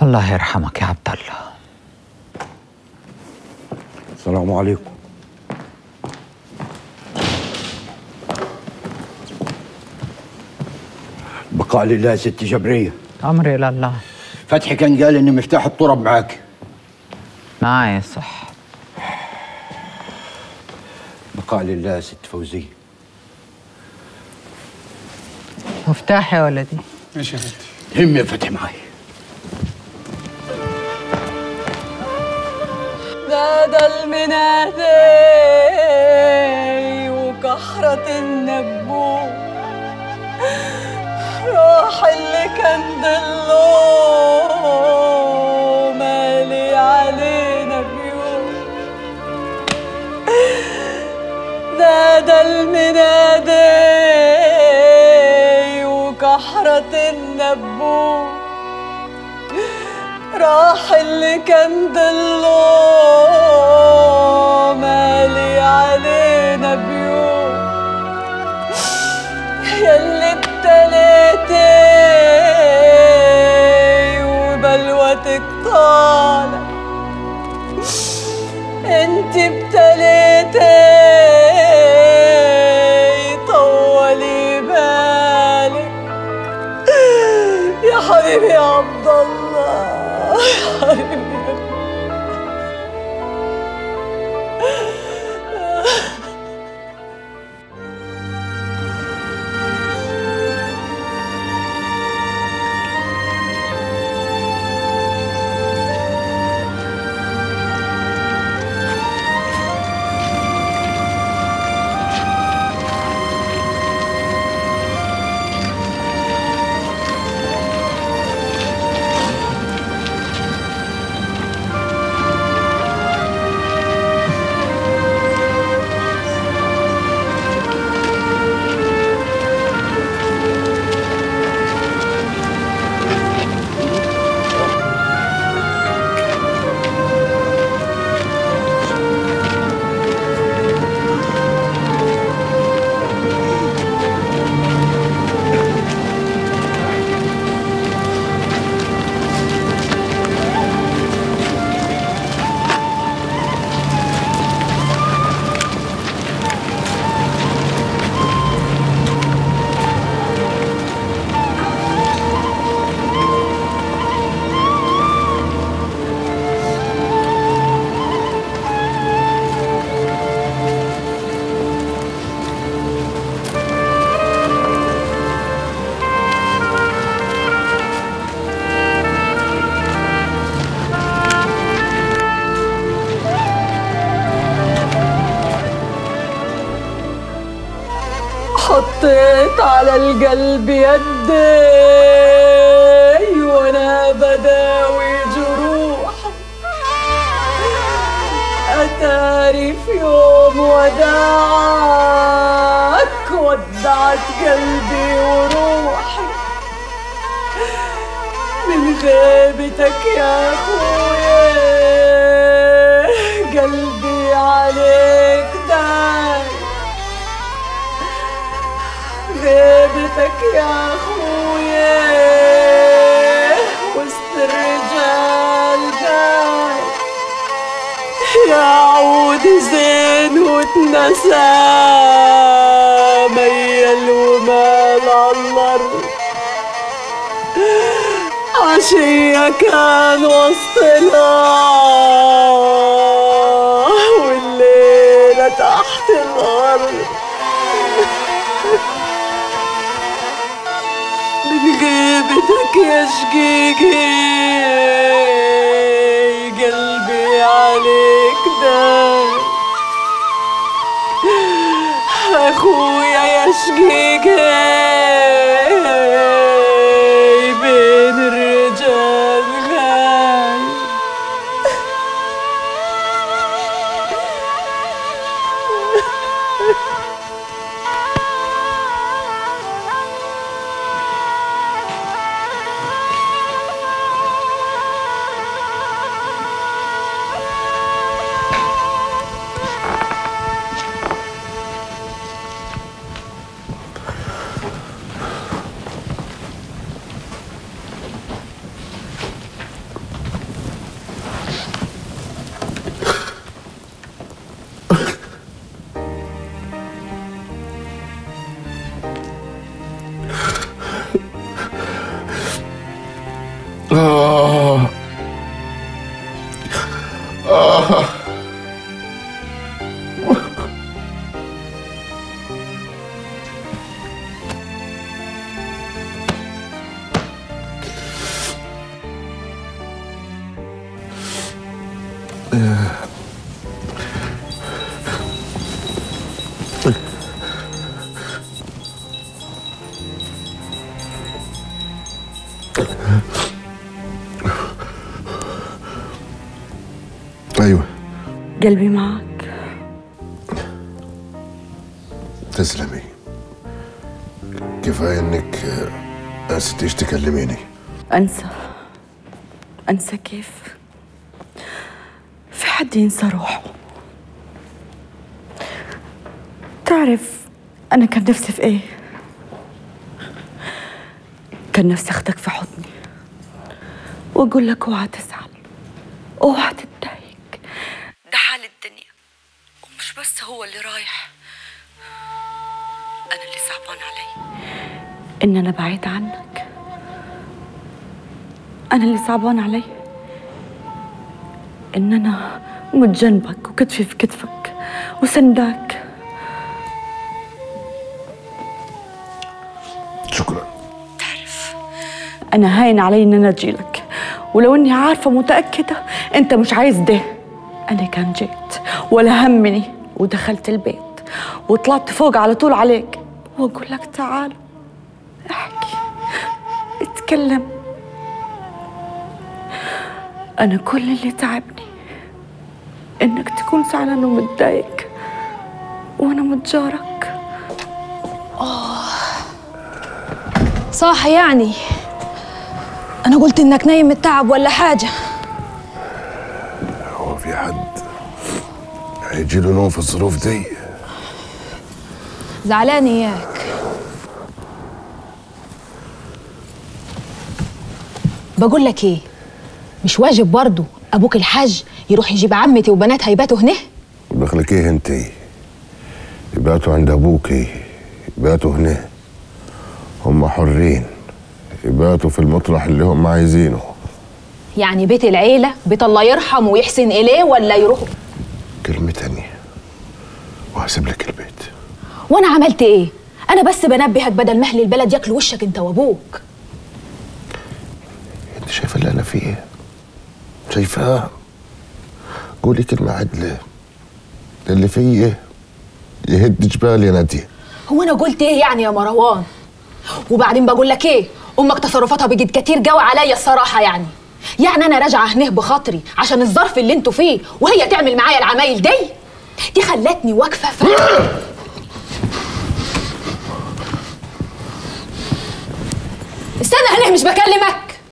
الله يرحمك يا عبد الله السلام عليكم بقاء لله يا ست جبرية أمري إلى الله فتحي كان قال إن مفتاح الطرب معاك معي صح بقاء لله يا ست فوزية مفتاح يا ولدي ماشي يا ستي هم يا فتحي معي نادى المنادي وكحرة النبوت راح اللي كان ضله مالي علينا بيوت نادى المنادي وكحرة النبوت راح اللي كان ضله مالي علينا بيوم ياللي ابتليتي وبلوتك طالع انت ابتليتي طولي بالك يا حبيبي يا عبد الله يا حبيبي حطيت على القلب يدي وانا بداوي جروح اتاري في يوم وداعك ودعت قلبي وروحي من غيبتك يا اخويا قلبي عليك داي غيبتك يا اخويا وسط الرجال جاي يا عود زين وتنسى ميل ومال عالارض عشية كان وسطنا والليلة تحت الأرض من غيبتك يا شقيقي قلبي عليك داي اخويا يا شقيقي بين الرجال غاي قلبي معك تسلمي كفاية انك آه، نسيتيش تكلميني أنسى أنسى كيف في حد ينسى روحه تعرف أنا كان نفسي في إيه كان نفسي أخدك في حضني وأقول لك اوعى تزعل اوعى تتضايق ده حال الدنيا ومش بس هو اللي رايح أنا اللي صعبان علي إن أنا بعيد عنك أنا اللي صعبان علي إن أنا مت جنبك وكتفي في كتفك وسنداك شكرا تعرف أنا هاين علي إن أنا أجيلك ولو إني عارفة متأكدة أنت مش عايز ده أنا كان جيت ولا همني ودخلت البيت وطلعت فوق على طول عليك وأقول لك تعال احكي اتكلم أنا كل اللي تعبني إنك تكون زعلان ومتضايق وأنا متجارك صح يعني انا قلت انك نايم من التعب ولا حاجه هو في حد هيجي له نوم في الظروف دي زعلان اياك بقول لك ايه مش واجب برضه ابوك الحاج يروح يجيب عمتي وبناتها يباتوا هنا دخلك ايه انت يباتوا عند ابوكي يباتوا هنا هم حرين يباتوا في المطرح اللي هم عايزينه يعني بيت العيله بيت الله يرحم ويحسن اليه ولا يروحوا كلمة تانية وهسيب لك البيت وانا عملت ايه انا بس بنبهك بدل ما اهل البلد ياكلوا وشك انت وابوك انت شايفه اللي انا فيه شايفاه قولي كلمة عدلة ده اللي فيه يهد جبال يا نادية هو انا قلت ايه يعني يا مروان وبعدين بقول لك ايه امك تصرفاتها بقت كتير قوي عليا الصراحه يعني يعني انا راجعه هنه بخاطري عشان الظرف اللي انتوا فيه وهي تعمل معايا العمايل دي دي خلتني واقفه ف... استنى هنه مش بكلمك